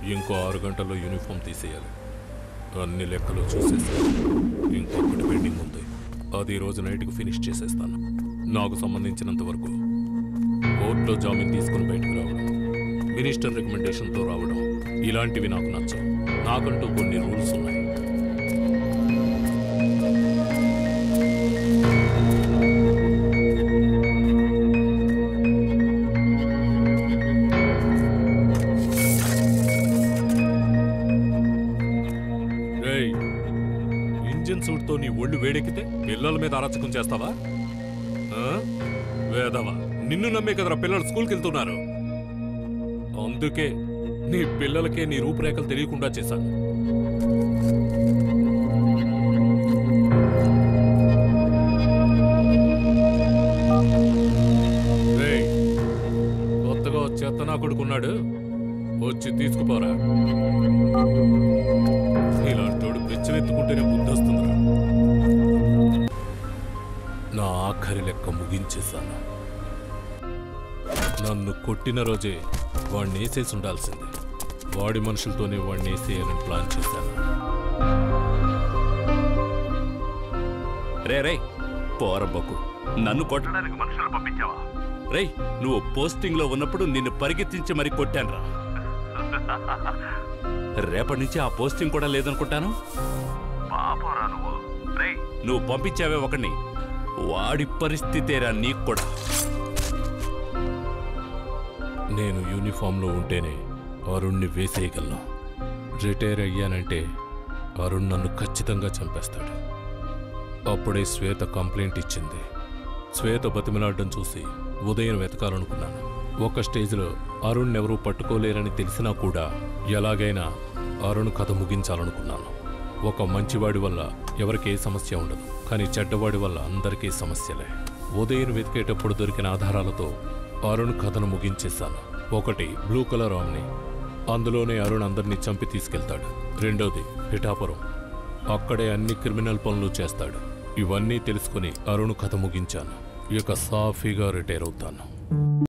ఇంకో ఆరు గంటల్లో యూనిఫామ్ తీసేయాలి అన్ని లెక్కలు చూసేసాను ఇంకొకటి పెండింగ్ ఉంది అది ఈ రోజు నైట్కి ఫినిష్ చేసేస్తాను నాకు సంబంధించినంత వరకు కోర్టులో జామీన్ తీసుకుని బయటకు రావడం మినిస్టర్ రికమెండేషన్తో రావడం ఇలాంటివి నాకు నచ్చవు నాకంటూ కొన్ని రూల్స్ ఉన్నాయి రేయ్, ఇంజిన్ సూట్తో నీ ఒళ్ళు వేడెక్కితే పిల్లల మీద అరచకం చేస్తావా ఆ? వేదవా నిన్ను నమ్మే కదరా పిల్లలు స్కూల్కి వెళ్తున్నారు అందుకే నీ పిల్లలకే నీ రూపురేఖలు తెలియకుండా చేశాను రేయ్, కొత్తగా ఓ చెత్త నా కొడుకున్నాడు వచ్చి తీసుకుపోరా ఇలాంటోడు పిచ్చనెత్తుకుంటేనే బుద్ధొస్తుందిరా నా ఆఖరి లెక్క ముగించేశాను నన్ను కొట్టిన రోజే వాడిని వేసేసి ఉండాల్సింది వాడి మనుషులతోనే వాడిని వేసేయాలని ప్లాన్ చేశాను రే రే పోరబ్బకు నన్ను కొట్టడానికి మనుషులు పంపించావా రేయ్ నువ్వు పోస్టింగ్ లో ఉన్నప్పుడు నిన్ను పరిగెత్తించి మరి కొట్టానురా రేపటి నుంచి ఆ పోస్టింగ్ కూడా లేదనుకుంటాను పాపరా నువ్వు రేయ్ నువ్వు పంపించావే ఒకడిని వాడి పరిస్థితేరా నీకు కూడా నేను యూనిఫామ్లో ఉంటేనే అరుణ్ణి వేసేయగలను రిటైర్ అయ్యానంటే అరుణ్ నన్ను ఖచ్చితంగా చంపేస్తాడు అప్పుడే శ్వేత కంప్లైంట్ ఇచ్చింది శ్వేత బతిమలాడడం చూసి ఉదయం వెతకాలనుకున్నాను ఒక స్టేజ్లో అరుణ్ ఎవరూ పట్టుకోలేరని తెలిసినా కూడా ఎలాగైనా అరుణ్ కథ ముగించాలనుకున్నాను ఒక మంచివాడి వల్ల ఎవరికి ఏ సమస్య ఉండదు కానీ చెడ్డవాడి వల్ల అందరికీ సమస్యలే ఉదయం వెతికేటప్పుడు దొరికిన ఆధారాలతో అరుణ్ కథను ముగించేశాను ఒకటి బ్లూ కలర్ ఆమ్ని అందులోనే అరుణ్ అందరినీ చంపి తీసుకెళ్తాడు రెండోది పిఠాపురం అక్కడే అన్ని క్రిమినల్ పనులు చేస్తాడు ఇవన్నీ తెలుసుకుని అరుణ్ కథ ముగించాను ఇక సాఫీగా రిటైర్ అవుతాను